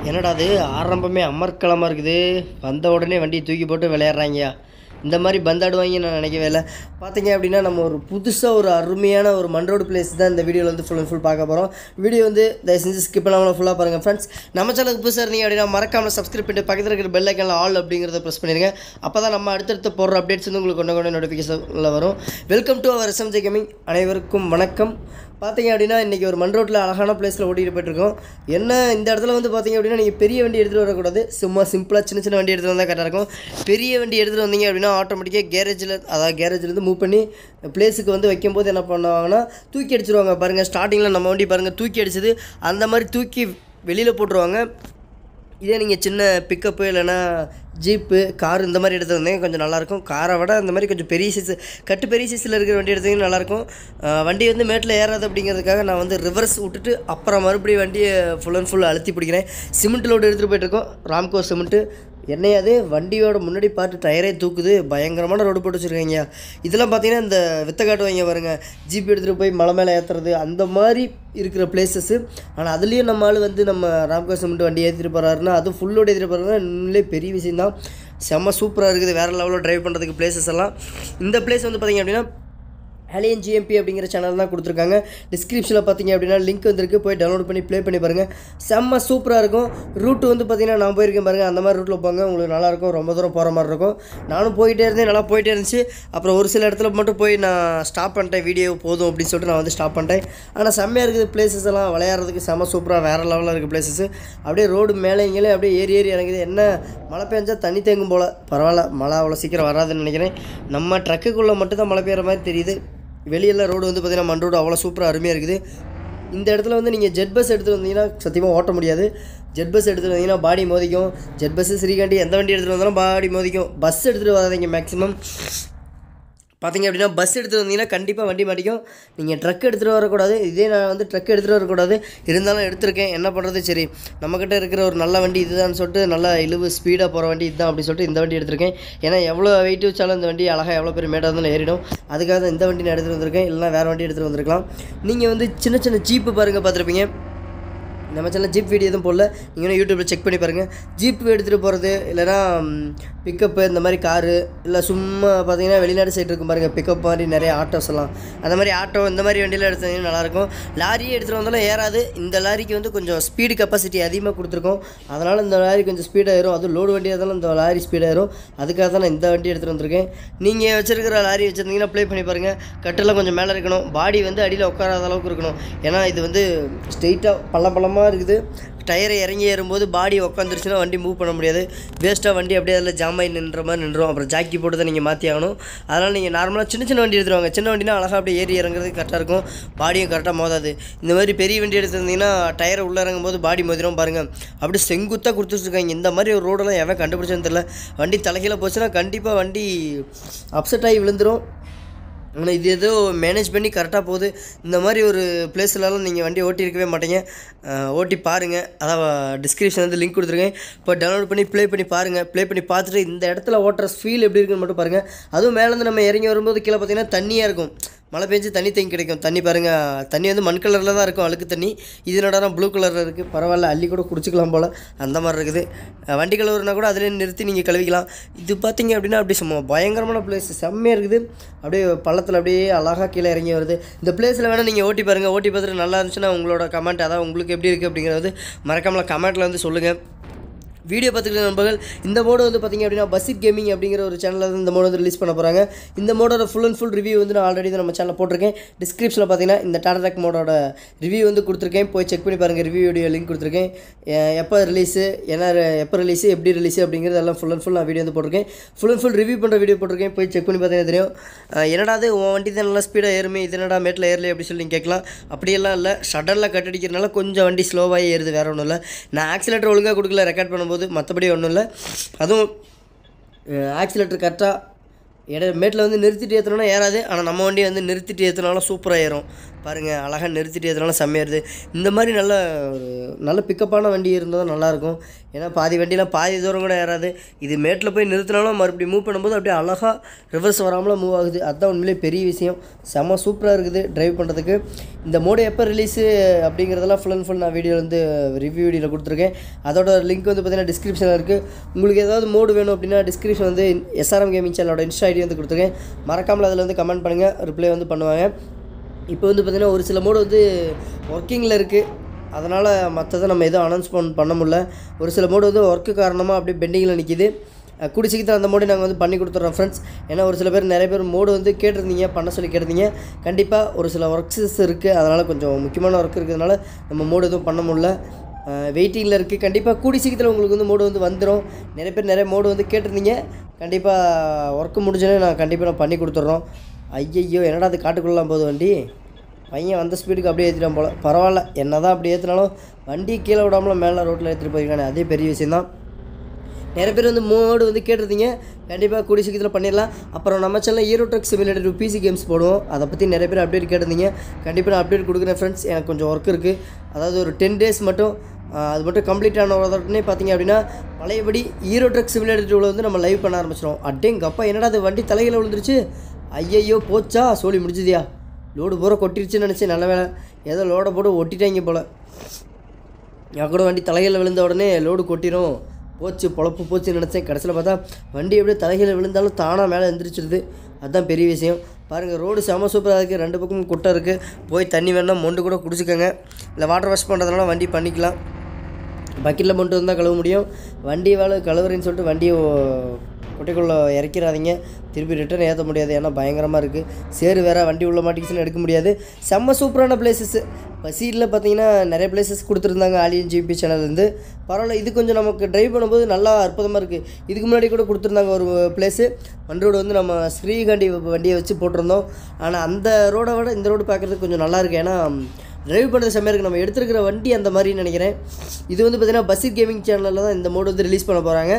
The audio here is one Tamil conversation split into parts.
என்னடா அது ஆரம்பமே அமர்க்கலமாக இருக்குது வந்த உடனே வண்டியை தூக்கி போட்டு விளையாடுறாங்கயா இந்த மாதிரி பந்தாடுவாங்க நான் நினைக்கவே இல்லை பார்த்தீங்க அப்படின்னா நம்ம ஒரு புதுசாக ஒரு அருமையான ஒரு மண்ரோடு பிளேஸ் தான் இந்த வீடியோவில் வந்து ஃபுல் அண்ட் ஃபுல் பார்க்க போகிறோம் வீடியோ வந்து தயவு செஞ்சு ஸ்கிப் பண்ணாமல் ஃபுல்லாக பாருங்கள் ஃப்ரெண்ட்ஸ் நம்ம சேனலுக்கு புதுசாக இருந்தீங்க அப்படின்னா மறக்காமல் சப்ஸ்கிரைப் பண்ணிட்டு பக்கத்தில் இருக்கிற பெல் ஐக்கனில் ஆல் அப்படிங்கிறத ப்ரெஸ் பண்ணிடுங்க அப்போ தான் நம்ம அடுத்தடுத்து போடுற அப்டேட்ஸ் வந்து உங்களுக்கு கொண்டு கொண்டு நோட்டிஃபிகேஷனில் வரும் welcome to our SMJ gaming அனைவருக்கும் வணக்கம் பார்த்தீங்க அப்படின்னா இன்றைக்கி ஒரு மண் ரோட்டில் அழகான பிளேஸில் ஓட்டிகிட்டு போயிட்டுருக்கோம் என்ன இந்த இடத்துல வந்து பார்த்தீங்க அப்படின்னா நீங்கள் பெரிய வண்டி எடுத்துகிட்டு வரக்கூடாது சும்மா சிம்பிளாக சின்ன சின்ன வண்டி எடுத்துகிட்டு வந்தால் கரெக்டாக இருக்கும் பெரிய வண்டி எடுத்துகிட்டு வந்தீங்க அப்படின்னா ஆட்டோமேட்டிக்காக கேரேஜில் அதாவது கேரேஜ்லேருந்து மூவ் பண்ணி பிளேஸுக்கு வந்து வைக்கும்போது என்ன பண்ணுவாங்கன்னா தூக்கி அடிச்சிருவாங்க பாருங்கள் ஸ்டார்டிங்கில் நம்ம வண்டி பாருங்கள் தூக்கி அடிச்சது அந்த மாதிரி தூக்கி வெளியில் போட்டுருவாங்க இதே நீங்கள் சின்ன பிக்கப்பு இல்லைன்னா ஜீப்பு கார் இந்த மாதிரி எடுத்து வந்தீங்க கொஞ்சம் நல்லாயிருக்கும் காரை விட இந்த மாதிரி கொஞ்சம் பெரிய சைஸ் கட்டு பெரிய சைஸில் இருக்கிற வண்டி எடுத்தீங்கன்னா நல்லாயிருக்கும் அஹ் வண்டி வந்து மேட்டில் ஏறாது அப்படிங்கிறதுக்காக நான் வந்து ரிவர்ஸ் விட்டுட்டு அப்புறம் மறுபடியும் வண்டியை ஃபுல் அண்ட் ஃபுல் அழுத்தி பிடிக்கிறேன் சிமெண்ட் லோடு எடுத்துகிட்டு போயிட்டுருக்கோம் ராம்கோ சிமெண்ட்டு என்னையாது வண்டியோட முன்னாடி பார்த்து டயரே தூக்குது பயங்கரமான ரோடு போட்டு வச்சுருக்கீங்க இதெல்லாம் பார்த்தீங்கன்னா இந்த வித்த காட்டுவாங்க பாருங்க ஜீப் எடுத்துகிட்டு போய் மலை மேலே ஏற்றுறது அந்த மாதிரி இருக்கிற பிளேசஸ்ஸு ஆனால் அதுலேயும் நம்ம ஆள் வந்து நம்ம ராம்கோ சிமெண்ட் வண்டி ஏற்றிட்டு போகிறாருன்னா அதுவும் ஃபுல்லோடு ஏற்றிட்டு போகிறாருன்னா உண்மையிலே பெரிய விஷயம் தான் செம்ம சூப்பராக இருக்குது வேறு லெவலில் ட்ரைவ் பண்ணுறதுக்கு பிளேசஸ் எல்லாம் இந்த பிளேஸ் வந்து பார்த்திங்க அப்படின்னா அலியன் ஜிஎம்பி அப்படிங்கிற சேனல் தான் கொடுத்துருக்காங்க டிஸ்கிரிப்ஷனில் பார்த்தீங்க அப்படின்னா லிங்க் வந்திருக்கு போய் டவுன்லோட் பண்ணி ப்ளே பண்ணி பாருங்கள் செம்ம சூப்பராக இருக்கும் ரூட் வந்து பார்த்தீங்கன்னா நான் போயிருக்கேன் பாருங்கள் அந்த மாதிரி ரூட்டில் போங்க உங்களுக்கு நல்லாயிருக்கும் ரொம்ப தூரம் போகிற மாதிரி இருக்கும் நானும் போயிட்டே இருந்தேன் நல்லா போயிட்டே இருந்துச்சு அப்புறம் ஒரு சில இடத்துல மட்டும் போய் நான் ஸ்டாப் பண்ணிட்டேன் வீடியோ போதும் அப்படின்னு சொல்லிட்டு நான் வந்து ஸ்டாப் பண்ணிட்டேன் ஆனால் செம்மையாக இருக்குது பிளேசஸ் எல்லாம் விளையாடுறதுக்கு செம்ம சூப்பராக வேறு லெவலில் இருக்குது பிளேசஸ் அப்படியே ரோடு மேலே இங்கே அப்படியே ஏறி ஏறி இறங்குது என்ன மழை பெஞ்சா தண்ணி தேங்கும் போல் பரவாயில்ல மழை அவ்வளோ சீக்கிரம் வராதுன்னு நினைக்கிறேன் நம்ம ட்ரக்குக்குள்ளே மட்டும் தான் மழை பெய்கிற மாதிரி தெரியுது வெளியெல்லாம் ரோடு வந்து பார்த்திங்கன்னா மண் ரோடு அவ்வளோ சூப்பராக அருமையாக இருக்குது இந்த இடத்துல வந்து நீங்கள் ஜெட் பஸ் எடுத்துகிட்டு வந்தீங்கன்னா சத்தியமாக ஓட்ட முடியாது ஜெட் பஸ் எடுத்துகிட்டு வந்தீங்கன்னா பாடி மோதிக்கும் ஜெட் பஸ்ஸு ஸ்ரீகாண்டி எந்த வண்டி எடுத்துகிட்டு வந்தாலும் பாடி மோதிக்கும் பஸ் எடுத்துகிட்டு வராதீங்க மேக்ஸிமம் பார்த்தீங்க அப்படின்னா பஸ் எடுத்துகிட்டு வந்தீங்கன்னா கண்டிப்பாக வண்டி மாட்டிக்கும் நீங்கள் ட்ரக் எடுத்துகிட்டு வரக்கூடாது இதே நான் வந்து ட்ரக் எடுத்துகிட்டு வரக்கூடாது இருந்தாலும் எடுத்திருக்கேன் என்ன பண்ணுறது சரி நம்மக்கிட்ட இருக்கிற ஒரு நல்ல வண்டி இதுதான் சொல்லிட்டு நல்லா இழுவு ஸ்பீடாக போகிற வண்டி இதுதான் அப்படின்னு சொல்லிட்டு இந்த வண்டி எடுத்திருக்கேன் ஏன்னா எவ்வளோ வெயிட் வச்சாலும் இந்த வண்டி அழகாக எவ்வளோ பேர் மேடாக இருந்தாலும் ஏறிடும் அதுக்காக தான் இந்த வண்டி நான் எடுத்துகிட்டு வந்திருக்கேன் இல்லைனா வேறு வண்டி எடுத்துகிட்டு வந்திருக்கலாம் நீங்கள் வந்து சின்ன சின்ன ஜீப்பு பாருங்கள் பார்த்துருப்பீங்க நம்ம சேனல் ஜீப் வீடியோ எதுவும் போடல நீங்கள் வேணால் யூடியூப்பில் செக் பண்ணி பாருங்கள் ஜீப் எடுத்துகிட்டு போகிறது இல்லைனா பிக்கப்பு இந்த மாதிரி காரு இல்லை சும்மா பார்த்தீங்கன்னா வெளிநாடு சைடு இருக்கும் பாருங்கள் பிக்கப் மாதிரி நிறைய ஆட்டோஸ் எல்லாம் அந்த மாதிரி ஆட்டோ இந்த மாதிரி வண்டியில் எடுத்தீங்கன்னா நல்லாயிருக்கும் லாரியே எடுத்துகிட்டு வந்தாலும் ஏறாது இந்த லாரிக்கு வந்து கொஞ்சம் ஸ்பீடு கெப்பாசிட்டி அதிகமாக கொடுத்துருக்கோம் அதனால் இந்த லாரி கொஞ்சம் ஸ்பீடாக ஏறும் அதுவும் லோடு வண்டியாக இருந்தாலும் இந்த லாரி ஸ்பீடாக ஏறும் அதுக்காக தான் நான் இந்த வண்டி எடுத்துகிட்டு வந்திருக்கேன் நீங்கள் வச்சிருக்கிற லாரி வச்சுருந்தீங்கன்னா ப்ளே பண்ணி பாருங்கள் கட்டெல்லாம் கொஞ்சம் மேலே இருக்கணும் பாடி வந்து அடியில் உட்காராத அளவுக்கு இருக்கணும் ஏன்னா இது வந்து ஸ்ட்ரெயிட்டாக பள்ளம் பள்ளமாக இருக்குது டயரை இறங்கி ஏறும்போது பாடி உட்காந்துருச்சுன்னா வண்டி மூவ் பண்ண முடியாது வேஸ்ட்டாக வண்டி அப்படியே அதில் ஜாம் ஆகி நின்ற மாதிரி நின்றும் அப்புறம் ஜாக்கி போட்டு தான் நீங்கள் மாற்றி ஆகணும் அதனால் நீங்கள் நார்மலாக சின்ன சின்ன வண்டி எடுத்துருவாங்க சின்ன வண்டினா அழகாக அப்படியே ஏறி இறங்குறது கரெக்டாக இருக்கும் பாடியும் கரெக்டாக மோதாது இந்த மாதிரி பெரிய வண்டி எடுத்திருந்தீங்கன்னா டயரை உள்ளே இறங்கும் போது பாடி மோதிரும் பாருங்கள் அப்படி செங்குத்தாக கொடுத்துட்ருக்காங்க இந்த மாதிரி ஒரு ரோடெல்லாம் எவன் கண்டுபிடிச்சதுன்னு தெரியல வண்டி தலைகீழ போச்சுன்னா கண்டிப்பாக வண்டி அப்செட் ஆகி விழுந்துரும் ஆனால் இது ஏதோ மேனேஜ் பண்ணி கரெக்டாக போகுது இந்த மாதிரி ஒரு பிளேஸ்லலாம் நீங்கள் வண்டி ஓட்டி இருக்கவே மாட்டீங்க அஹ் ஓட்டி பாருங்கள் அதான் டிஸ்கிரிப்ஷன் வந்து லிங்க் கொடுத்துருக்கேன் இப்போ டவுன்லோட் பண்ணி ப்ளே பண்ணி பாருங்கள் ப்ளே பண்ணி பார்த்துட்டு இந்த இடத்துல ஓட்டுற ஃபீல் எப்படி இருக்குன்னு மட்டும் பாருங்கள் அதுவும் மேலேருந்து நம்ம இறங்கி வரும்போது கீழே பார்த்தீங்கன்னா தண்ணியாக இருக்கும் மழை பெஞ்சு தண்ணி தேங்கி கிடைக்கும் தண்ணி பாருங்கள் தண்ணி வந்து மண் கலரில் தான் இருக்கும் அழுக்கு தண்ணி இது என்னடா ப்ளூ கலரில் இருக்குது பரவாயில்ல அள்ளி கூட குடிச்சிக்கலாம் போல் அந்த மாதிரி இருக்குது அஹ் வண்டி கழுவுறனா கூட அதிலே நிறுத்தி நீங்கள் கழுவிக்கலாம் இது பார்த்தீங்க அப்படின்னா அப்படியே சும்மா பயங்கரமான பிளேஸ் செம்மையாக இருக்குது அப்படியே பள்ளத்தில் அப்படியே அழகாக கீழே இறங்கி வருது இந்த பிளேஸில் வேணால் நீங்கள் ஓட்டி பாருங்கள் ஓட்டி பார்த்துட்டு நல்லா இருந்துச்சுன்னா உங்களோட கமெண்ட் அதான் உங்களுக்கு எப்படி இருக்குது அப்படிங்கிறது மறக்காமல் கமெண்ட்டில் வந்து சொல்லுங்கள் வீடியோ பார்த்துக்கிற நண்பர்கள் இந்த மோடு வந்து பார்த்திங்க அப்படின்னா பசிட் கேமிங் அப்படிங்கிற ஒரு சேனலில் வந்து இந்த மோடு வந்து ரிலீஸ் பண்ண போகிறாங்க இந்த மோடோட ஃபுல் அண்ட் ஃபுல் ரிவ்யூ வந்து நான் ஆல்ரெடி நம்ம சேனலில் போட்டிருக்கேன் டிஸ்கிரிப்ஷனில் பார்த்தீங்கன்னா இந்த டாடா மோடோட ரிவ்யூ வந்து கொடுத்துருக்கேன் போய் செக் பண்ணி பாருங்கள் ரிவ்யூ வீடியோ லிங்க் கொடுத்துருக்கேன் எ- எப்போ ரிலீஸு என்ன எப்போ ரிலீஸு எப்படி ரிலீஸு அப்படிங்கிறது எல்லாம் ஃபுல் அண்ட் ஃபுல் நான் வீடியோ வந்து போட்டிருக்கேன் ஃபுல் அண்ட் ஃபுல் ரிவ்யூ பண்ணுற வீடியோ போட்டிருக்கேன் போய் செக் பண்ணி பார்த்தீங்கன்னா தெரியும் அஹ் என்னடா அது உன் வண்டி தான் நல்லா ஸ்பீடாக ஏறுமே இது என்னடா மேட்டில் ஏறலையே அப்படி சொல்லி நீங்கள் கேட்கலாம் அப்படியெல்லாம் இல்லை ஷட்டரில் கட்டடிக்கிறனால கொஞ்சம் வண்டி ஸ்லோவாகி ஏறுது வேறு ஒன்றும் இல்லை நான் ஆக்சிலேட்டர் ஒழுங்காக கொடுக்கல ரெக்கார்ட் பண்ணும்போது மற்றபடி ஒன்றும் இல்லை அதுவும் ஆக்சிலேட்டர் கரெக்டாக இட மேட்டில் வந்து நிறுத்திட்டு ஏற்றினோன்னா ஏறாது ஆனால் நம்ம வண்டியை வந்து நிறுத்திட்டு ஏற்றினாலும் சூப்பராக ஏறும் பாருங்கள் அழகாக நிறுத்திட்டு ஏற்றினாலும் செம்மையாக ஏறுது இந்த மாதிரி நல்ல ஒரு நல்ல பிக்கப்பான வண்டி இருந்தால் நல்லாயிருக்கும் ஏன்னா பாதி வண்டியெலாம் பாதி தூரம் கூட ஏறாது இது மேட்டில் போய் நிறுத்தினாலும் மறுபடியும் மூவ் பண்ணும்போது அப்படியே அழகாக ரிவர்ஸ் வராமலாம் மூவ் ஆகுது அதுதான் உண்மையிலே பெரிய விஷயம் செம்ம சூப்பராக இருக்குது டிரைவ் பண்ணுறதுக்கு இந்த மோடு எப்போ ரிலீஸு அப்படிங்கிறதெல்லாம் ஃபுல் அண்ட் ஃபுல் நான் வீடியோ வந்து ரிவ்யூ வீடியோவில் கொடுத்துருக்கேன் அதோட லிங்க் வந்து பார்த்தீங்கன்னா டிஸ்கிரிப்ஷனில் இருக்குது உங்களுக்கு ஏதாவது மோடு வேணும் அப்படின்னா டிஸ்கிரிப்ஷன் வந்து எஸ்ஆர்எம் கேமிங் சேனலோட இன்ஸ்டா ஐடி வந்து கொடுத்துருக்கேன் மறக்காமல் அதில் வந்து கமெண்ட் பண்ணுங்கள் ரிப்ளை வந்து பண்ணுவாங்க இப்போ வந்து பார்த்திங்கன்னா ஒரு சில மோடு வந்து ஒர்க்கிங்கில் இருக்குது அதனால் மற்றதை நம்ம எதுவும் அனௌன்ஸ்மெண்ட் பண்ண முடியல ஒரு சில மோடு வந்து ஒர்க்கு காரணமாக அப்படியே பெண்டிங்கில் நிற்கிது அஹ் கூடி சீக்கிரம் அந்த மோடு நாங்கள் வந்து பண்ணி கொடுத்துட்றோம் ஃப்ரெண்ட்ஸ் ஏன்னா ஒரு சில பேர் நிறைய பேர் மோடு வந்து கேட்டிருந்தீங்க பண்ண சொல்லி கேட்டிருந்தீங்க கண்டிப்பாக ஒரு சில ஒர்க்ஸஸ் இருக்குது அதனால் கொஞ்சம் முக்கியமான ஒர்க் இருக்கிறதுனால நம்ம மோடு எதுவும் பண்ண முடியல வெயிட்டிங்கில் இருக்குது கண்டிப்பாக கூடி சீக்கிரத்தில் உங்களுக்கு வந்து மோடு வந்து வந்துடும் நிறைய பேர் நிறைய மோடு வந்து கேட்டிருந்தீங்க கண்டிப்பாக ஒர்க்கு முடிஞ்சோடனே நான் கண்டிப்பாக நான் பண்ணி கொடுத்துட்றோம் ஐயையோ என்னடா அது காட்டுக்குள்ளலாம் போகுது வண்டி பையன் வந்த ஸ்பீடுக்கு அப்படியே ஏற்றிட்டான் போல் பரவாயில்ல என்ன தான் அப்படி ஏற்றினாலும் வண்டி கீழே விடாமல மேலே ரோட்டில் ஏற்றிட்டு போயிருக்கானே அதே பெரிய விஷயந்தான் நிறைய பேர் வந்து மோடு வந்து கேட்டிருந்தீங்க கண்டிப்பாக கூடிய சீக்கிரத்தில் பண்ணிடலாம் அப்புறம் நம்ம சேனலில் Euro truck simulator PC games போடுவோம் அதை பற்றி நிறைய பேர் அப்டேட் கேட்டிருந்தீங்க கண்டிப்பாக நான் அப்டேட் கொடுக்குறேன் ஃப்ரெண்ட்ஸ் எனக்கு கொஞ்சம் ஒர்க் இருக்குது அதாவது ஒரு டென் டேஸ் மட்டும் ஆஹ், அது மட்டும் கம்ப்ளீட் ஆன உடனே பார்த்தீங்க அப்படின்னா பழையபடி ஈரோ ட்ரக் சிமிலேட்டர் டூவில் வந்து நம்ம லைவ் பண்ண ஆரம்பிச்சிடும் அட்டேங்கப்பா என்னடா அது வண்டி தலையில் விழுந்துருச்சு ஐயையோ போச்சா சோழி முடிஞ்சுதியா லோடு பூரா கொட்டிருச்சுன்னு நினச்சேன் நல்ல வேலை ஏதோ லோடை போட்டு ஒட்டிட்டாங்க போல் நான் கூட வண்டி தலைகளில் விழுந்த உடனே லோடு கொட்டிரும் போச்சு பொழப்பு போச்சுன்னு நினச்சேன் கடைசியில் பார்த்தா வண்டி எப்படியே தலைகளில் விழுந்தாலும் தானாக மேலே எந்திரிச்சிருது அதுதான் பெரிய விஷயம் பாருங்கள் ரோடு செம சூப்பராக இருக்குது ரெண்டு பக்கமும் குட்டை இருக்குது போய் தண்ணி வேணால் மொண்டு கூட குடிச்சுக்கோங்க இல்லை வாட்டர் வாஷ் பண்ணுறதுனால வண்டி பண்ணிக்கலாம் பக்கெட்டில் மட்டும் இருந்தால் கழுவ முடியும் வண்டி வேலை கழுவுறேன்னு சொல்லிட்டு வண்டியை ஓ- குட்டைக்குள்ளே இறக்கிறாதீங்க திருப்பி ரிட்டர்ன் ஏற்ற முடியாது ஏன்னா பயங்கரமாக இருக்குது சேரு வேறு வண்டி உள்ள மாட்டிக்கிச்சுன்னு எடுக்க முடியாது செம்ம சூப்பரான பிளேசஸ் இப்போ சீட்டில் பார்த்தீங்கன்னா நிறைய பிளேசஸ் கொடுத்துருந்தாங்க ஆலியன் ஜிபி சேனல்லேருந்து பரவாயில்ல இது கொஞ்சம் நமக்கு ட்ரைவ் பண்ணும்போது நல்லா அற்புதமாக இருக்குது இதுக்கு முன்னாடி கூட கொடுத்துருந்தாங்க ஒரு பிளேஸு மண் ரோடு வந்து நம்ம ஸ்ரீகாண்டி வண்டியை வச்சு போட்டிருந்தோம் ஆனால் அந்த ரோடை விட இந்த ரோடு பார்க்குறதுக்கு கொஞ்சம் நல்லா இருக்குது ஏன்னா டிரைவ் பண்ணுறது செம்மையாக இருக்குது நம்ம எடுத்துருக்கிற வண்டி அந்த மாதிரி நினைக்கிறேன் இது வந்து பார்த்தீங்கன்னா பஸ்ஸிட் கேமிங் சேனலில் தான் இந்த மோடு வந்து ரிலீஸ் பண்ண போகிறாங்க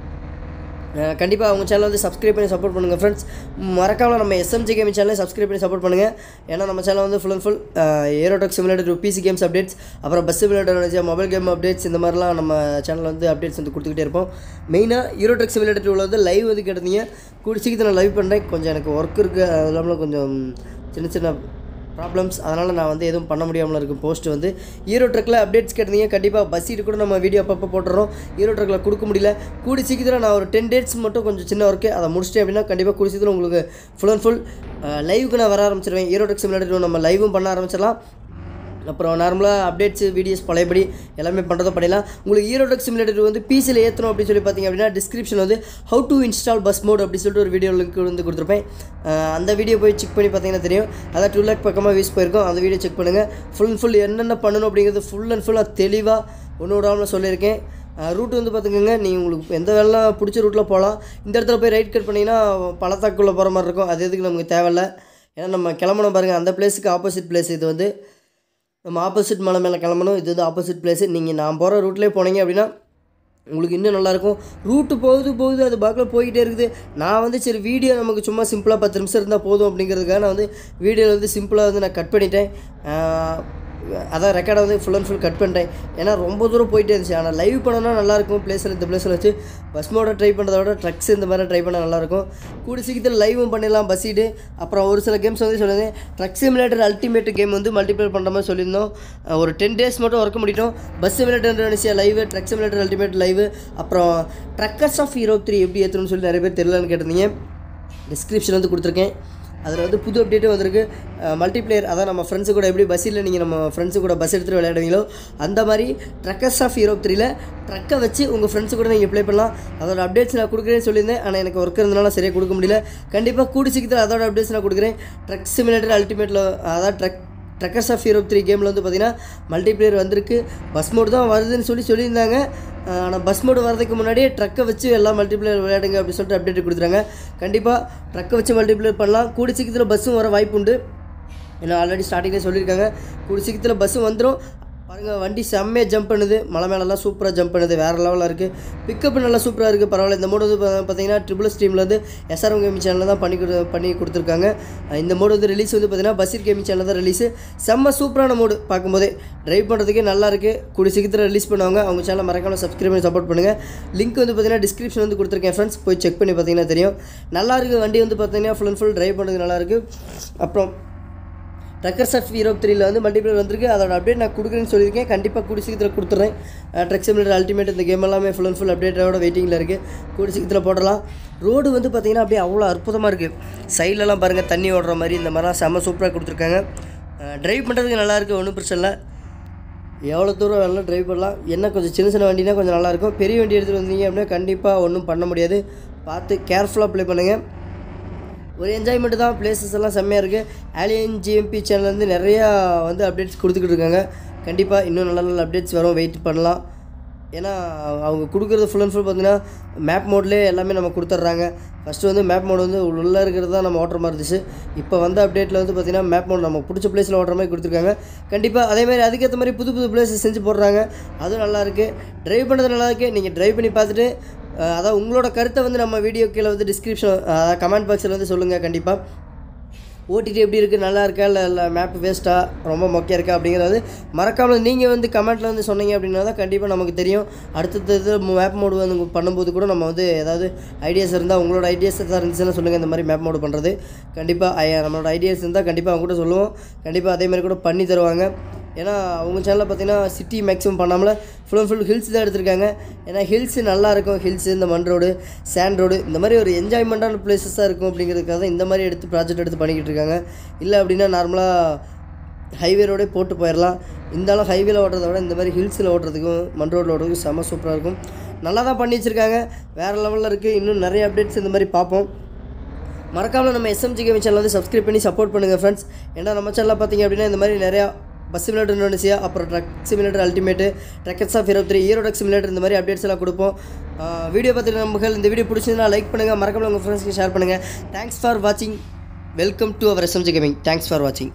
கண்டிப்பாக அவங்க சேனல் வந்து சப்ஸ்கிரைப் பண்ணி சப்போர்ட் பண்ணுங்கள் ஃப்ரெண்ட்ஸ் மறக்காமல் நம்ம எஸ்எம்ஜி கேமிங் சேனலை சப்ஸ்கிரைப் பண்ணி சப்போர்ட் பண்ணுங்கள் ஏன்னா நம்ம சேனல் வந்து full and full Euro truck simulator PC games updates அப்புறம் bus simulator mobile game updates இந்த மாதிரிலாம் நம்ம சேனலில் வந்து அப்டேட்ஸ் வந்து கொடுத்துக்கிட்டே இருப்போம் மெயினாக ஈரோடெக் சிமுலேட்டர் உள்ள வந்து லைவ் வந்து கேட்டிருந்தீங்க கூடி சீக்கிரத்தில் நான் லைவ் பண்ணுறேன் கொஞ்சம் எனக்கு ஒர்க் இருக்குது அது இல்லாமல் கொஞ்சம் சின்ன சின்ன ப்ராப்ளம்ஸ் அதனால் நான் வந்து எதுவும் பண்ண முடியாமல் இருக்கும் போஸ்ட் வந்து ஈரோ ட்ரக்கில் அப்டேட்ஸ் கேட்டீங்க கண்டிப்பாக பஸ் சீட்டு கூட நம்ம வீடியோ அப்பப்போ போட்டுறோம் ஈரோ ட்ரக்கில் கொடுக்க முடியல கூடி சீக்கிரம் நான் ஒரு டென் டேட்ஸ் மட்டும் கொஞ்சம் சின்ன ஒர்க்கு அதை முடிச்சிட்டேன் அப்படின்னா கண்டிப்பாக கூடி சீக்கிரம் உங்களுக்கு ஃபுல் அண்ட் ஃபுல் லைவுக்கு நான் வர ஆரம்பிச்சிருவேன் ஈரோ ட்ரக் சிமுலேட்டர் நம்ம லைவும் பண்ண ஆரம்பிச்சிடலாம் அப்புறம் நார்மலாக அப்டேட்ஸ் வீடியோஸ் பழையபடி எல்லாமே பண்ணுறதோ பண்ணிடலாம் உங்களுக்கு ஈரோடெக் சிமுலேட்டர் வந்து பிசியில் ஏற்றணும் அப்படின்னு சொல்லி பார்த்தீங்க அப்படின்னா டிஸ்கிரிப்ஷன் வந்து how to install bus mod அப்படி சொல்லிட்டு ஒரு வீடியோ லிங்க் வந்து கொடுத்துருப்பேன் அஹ் அந்த வீடியோ போய் செக் பண்ணி பார்த்தீங்கன்னா தெரியும் அதான் டூ லேக் பக்கமாக யூஸ் போயிருக்கோம் அந்த வீடியோ செக் பண்ணுங்கள் ஃபுல் அண்ட் ஃபுல் என்னென்ன பண்ணணும் அப்படிங்கிறது ஃபுல் அண்ட் ஃபுல்லாக தெளிவாக ஒன்று விடாமல் சொல்லியிருக்கேன் ரூட் வந்து பார்த்துக்கோங்க நீங்கள் உங்களுக்கு எந்த வேலைலாம் பிடிச்ச ரூட்டில் போகலாம் இந்த இடத்துல போய் ரைட் கட் பண்ணிங்கன்னா பள்ளத்தாக்குள்ளே போகிற மாதிரி இருக்கும் அது எதுக்கு நமக்கு தேவையில்ல ஏன்னா நம்ம கிளம்பணும் பாருங்கள் அந்த பிளேஸுக்கு ஆப்போசிட் பிளேஸ் இது வந்து நம்ம ஆப்போசிட் மலை மேலே கிளம்பணும் இது வந்து ஆப்போசிட் பிளேஸு நீங்கள் நான் போகிற ரூட்லேயே போனீங்க அப்படின்னா உங்களுக்கு இன்னும் நல்லாயிருக்கும் ரூட்டு போகுது போகுது அது பாக்கில் போய்கிட்டே இருக்குது நான் வந்து சரி வீடியோ நமக்கு சும்மா சிம்பிளாக பத்து நிமிஷம் இருந்தால் போதும் அப்படிங்கிறதுக்காக நான் வந்து வீடியோவில் வந்து சிம்பிளாக வந்து நான் கட் பண்ணிட்டேன் ஆஹ் அதான் ரெக்கார்டை வந்து ஃபுல் அண்ட் ஃபுல் கட் பண்ணிட்டேன் ஏன்னா ரொம்ப தூரம் போயிட்டே இருந்துச்சு ஆனால் லைவ் பண்ணனா நல்லாயிருக்கும் பிளேஸில் இந்த பிளேஸில் வச்சு பஸ் மோட ட்ரை பண்ணுறத விட ட்ரக்ஸ் இந்த மாதிரி ட்ரை பண்ணால் நல்லாயிருக்கும் கூடி சீக்கிரத்தில் லைவும் பண்ணிடலாம் பஸ்ஸீடு அப்புறம் ஒரு சில கேம்ஸ் வந்து சொல்லியிருந்தேன் ட்ரக் சிமுலேட்டர் அல்டிமேட் கேம் வந்து மல்டிப்ளை பண்ணுற மாதிரி சொல்லியிருந்தோம் அஹ் ஒரு டென் டேஸ் மட்டும் ஒர்க் முடிட்டோம் bus simulator Indonesia live truck simulator ultimate live அப்புறம் ட்ரக்கர்ஸ் ஆஃப் ஹீரோ த்ரீ எப்படி ஏற்றணும்னு சொல்லி நிறைய பேர் தெரியலன்னு கேட்டிருந்தீங்க டிஸ்கிரிப்ஷன் வந்து கொடுத்துருக்கேன் அதில் வந்து புது அப்டேட்டும் வந்திருக்கு மல்டிப்ளேயர் அதான் நம்ம ஃப்ரெண்ட்ஸு கூட எப்படி பஸ்ஸில் நீங்கள் நம்ம ஃப்ரெண்ட்ஸு கூட பஸ் எடுத்துகிட்டு விளையாடுவீங்களோ அந்த மாதிரி ட்ரக்கர்ஸ் ஆஃப் யூரோப் த்ரீல ட்ரக்கை வச்சு உங்கள் ஃப்ரெண்ட்ஸு கூட நீங்கள் ப்ளே பண்ணலாம் அதோட அப்டேட்ஸ் நான் கொடுக்குறேன்னு சொல்லியிருந்தேன் ஆனால் எனக்கு ஒர்க் இருந்தனால சரியாக கொடுக்க முடியல கண்டிப்பாக கூடி சீக்கிரத்தில் அதோட அப்டேட்ஸ் நான் கொடுக்குறேன் ட்ரக் சிமுலேட்டர் அல்டிமேட்டில் அதாவது truck truckers of Europe three கேமில் வந்து பார்த்தீங்கன்னா மல்டிப்ளேயர் வந்திருக்கு பஸ் மோடு தான் வருதுன்னு சொல்லி சொல்லியிருந்தாங்க ஆனால் பஸ் மோடு வரதுக்கு முன்னாடியே ட்ரக்கை வச்சு எல்லாம் மல்டிப்ளேயர் விளையாடுங்க அப்படின்னு சொல்லிட்டு அப்டேட் கொடுத்துறாங்க கண்டிப்பாக ட்ரக்கை வச்சு மல்டிப்ளேயர் பண்ணலாம் கூடி சீக்கிரத்தில் பஸ்ஸும் வர வாய்ப்பு உண்டு ஏன்னா ஆல்ரெடி ஸ்டார்டிங்லேயே சொல்லியிருக்காங்க கூடி சீக்கிரத்தில் பஸ்ஸும் வந்துடும் பாருங்கள் வண்டி செம்மையாக ஜம்ப் பண்ணுது மலை மேலெல்லாம் சூப்பராக ஜம்ப் பண்ணுது வேறு லெவலில் இருக்குது பிக்கப் நல்லா சூப்பராக இருக்குது பரவாயில்ல இந்த மோடு வந்து பா- பார்த்தீங்கன்னா ட்ரிபிள் ஸ்ட்ரீமில் வந்து எஸ்ஆர்எம் கேமி சேனலில் தான் பண்ணி கொடு பண்ணி கொடுத்துருக்காங்க அஹ் இந்த மோடு வந்து ரிலீஸ் வந்து பார்த்தீங்கன்னா பசீர் கேமி சேனல் தான் ரிலீஸ் செம்ம சூப்பரான மோடு பார்க்கும்போதே ட்ரைவ் பண்ணுறதுக்கே நல்லா இருக்குது கூடிய சீக்கிரத்தில் ரிலீஸ் பண்ணுவாங்க அவங்க சேனலை மறக்காம சப்ஸ்கிரைப் பண்ணி சப்போர்ட் பண்ணுங்கள் லிங்க் வந்து பார்த்தீங்கன்னா டிஸ்கிரிப்ஷன் வந்து கொடுத்துருக்கேன் ஃப்ரெண்ட்ஸ் போய் செக் பண்ணி பார்த்தீங்கன்னா தெரியும் நல்லா இருக்குது வண்டி வந்து பார்த்தீங்கன்னா ஃபுல் அண்ட் ஃபுல் ட்ரைவ் பண்ணுறதுக்கு நல்லா இருக்குது அப்புறம் ட்ரக்கர் சர்ஃப் இருபத்தி த்ரீல வந்து மல்டிபிளேயர் வந்திருக்கு அதோட அப்டேட் நான் கொடுக்குறேன்னு சொல்லியிருக்கேன் கண்டிப்பாக கூடி சீக்கிரத்தில் கொடுத்துட்றேன் ட்ரக் சிமிலர் அல்டிமேட் இந்த கேம் எல்லாமே ஃபுல் அண்ட் ஃபுல் அப்டேட்டோட வெயிட்டிங்கில் இருக்குது கூடி சீக்கிரத்தில் போடலாம் ரோடு வந்து பார்த்திங்கன்னா அப்படியே அவ்வளோ அற்புதமாக இருக்குது சைட்லலாம் பாருங்கள் தண்ணி ஓடுற மாதிரி இந்த மாதிரிலாம் செம்ம சூப்பராக கொடுத்துருக்காங்க ட்ரைவ் பண்ணுறதுக்கு நல்லா இருக்குது ஒன்றும் பிரச்சனை இல்லை எவ்வளோ தூரம் வேணாலும் ட்ரைவ் பண்ணலாம் என்ன கொஞ்சம் சின்ன சின்ன வண்டினா கொஞ்சம் நல்லாயிருக்கும் பெரிய வண்டி எடுத்துகிட்டு வந்தீங்க அப்படின்னா கண்டிப்பாக ஒன்றும் பண்ண முடியாது பார்த்து கேர்ஃபுல்லாக ப்ளே பண்ணுங்கள் ஒரு என்ஜாய்மெண்ட் தான் பிளேசஸ் எல்லாம் செம்மையாக இருக்குது ஆலியன் ஜிஎம்பி சேனல்லேருந்து நிறையா வந்து அப்டேட்ஸ் கொடுத்துக்கிட்டு இருக்காங்க கண்டிப்பாக இன்னும் நல்ல நல்ல அப்டேட்ஸ் வரும் வெயிட் பண்ணலாம் ஏன்னா அவங்க கொடுக்குறது ஃபுல் அண்ட் ஃபுல் பார்த்தீங்கன்னா மேப் மோட்லேயே எல்லாமே நம்ம கொடுத்துட்றாங்க ஃபஸ்ட்டு வந்து மேப் மோட் வந்து உள்ளே இருக்கிறது தான் நம்ம ஓட்டுற மாதிரி இருந்துச்சு இப்போ வந்த அப்டேட்டில் வந்து பார்த்தீங்கன்னா மேப் மோட் நமக்கு பிடிச்ச பிளேஸில் ஓட்டுற மாதிரி கொடுத்துருக்காங்க கண்டிப்பாக அதேமாதிரி அதுக்கேற்ற மாதிரி புது புது பிளேஸஸ் செஞ்சு போடுறாங்க அதுவும் நல்லா இருக்குது ட்ரைவ் பண்ணுறது நல்லா இருக்குது நீங்கள் ட்ரைவ் பண்ணி பார்த்துட்டு அஹ், அதாவது உங்களோட கருத்தை வந்து நம்ம வீடியோ கீழே வந்து டிஸ்கிரிப்ஷன் கமெண்ட் பாக்ஸில் வந்து சொல்லுங்கள் கண்டிப்பாக ஓடிடி எப்படி இருக்குது நல்லா இருக்கா இல்லை இல்லை மேப் வேஸ்ட்டாக ரொம்ப மொக்கையாக இருக்கா அப்படிங்கிறது மறக்காமல் நீங்கள் வந்து கமெண்ட்டில் வந்து சொன்னீங்க அப்படின்னா தான் கண்டிப்பாக நமக்கு தெரியும் அடுத்தது மேப் மோடு வந்து பண்ணும்போது கூட நம்ம வந்து ஏதாவது ஐடியாஸ் இருந்தால் உங்களோட ஐடியாஸ் தான் இருந்துச்சுன்னா சொல்லுங்கள் இந்த மாதிரி மேப் மோடு பண்ணுறது கண்டிப்பாக நம்மளோட ஐடியாஸ் இருந்தால் கண்டிப்பாக அவங்க கூட சொல்லுவோம் கண்டிப்பாக அதே மாதிரி கூட பண்ணி தருவாங்க ஏன்னா அவங்க சேனலில் பார்த்தீங்கன்னா சிட்டி மேக்ஸிமம் பண்ணாமல் ஃபுல் அண்ட் ஃபுல் ஹில்ஸ் தான் எடுத்திருக்காங்க ஏன்னா ஹில்ஸ் நல்லா இருக்கும் ஹில்ஸ் இந்த மண் ரோடு சேண்ட் ரோடு இந்த மாதிரி ஒரு என்ஜாய்மெண்ட்டான பிளேசஸாக இருக்கும் அப்படிங்கிறதுக்காக தான் இந்த மாதிரி எடுத்து ப்ராஜெக்ட் எடுத்து பண்ணிக்கிட்டு இருக்காங்க இல்லை அப்படின்னா நார்மலாக ஹைவே ரோடே போட்டு போயிடலாம் இருந்தாலும் ஹைவேல ஓட்டுறத விட இந்த மாதிரி ஹில்ஸில் ஓட்டுறதுக்கும் மண் ரோட்டில் ஓட்டுறதுக்கும் செம்ம சூப்பராக இருக்கும் நல்லா தான் பண்ணி வச்சுருக்காங்க வேறு லெவலில் இருக்குது இன்னும் நிறைய அப்டேட்ஸ் இந்த மாதிரி பார்ப்போம் மறக்காமல் நம்ம எஸ்எம்ஜி கேமி சேனல் வந்து சப்ஸ்கிரைப் பண்ணி சப்போர்ட் பண்ணுங்கள் ஃப்ரெண்ட்ஸ் ஏன்னா நம்ம சேனலில் பார்த்தீங்க அப்படின்னா இந்த மாதிரி நிறையா பஸ் சிமிலேட்டர் இந்தோனேசியா அப்புறம் truck simulator ultimate truckers of இருபத்தி த்ரீ ஈரோ ட்ரக் சிமிலேட்டர் இந்த மாதிரி அப்டேட்ஸ் எல்லாம் கொடுப்போம் வீடியோ பார்த்துட்டு நமக்கு இந்த வீடியோ பிடிச்சிருந்தா லைக் பண்ணுங்கள் மறக்காமல் உங்கள் ஃப்ரெண்ட்ஸ்க்கு ஷேர் பண்ணுங்கள் தேங்க்ஸ் ஃபார் வாட்சிங் welcome to our SMG gaming thanks for வாட்சிங்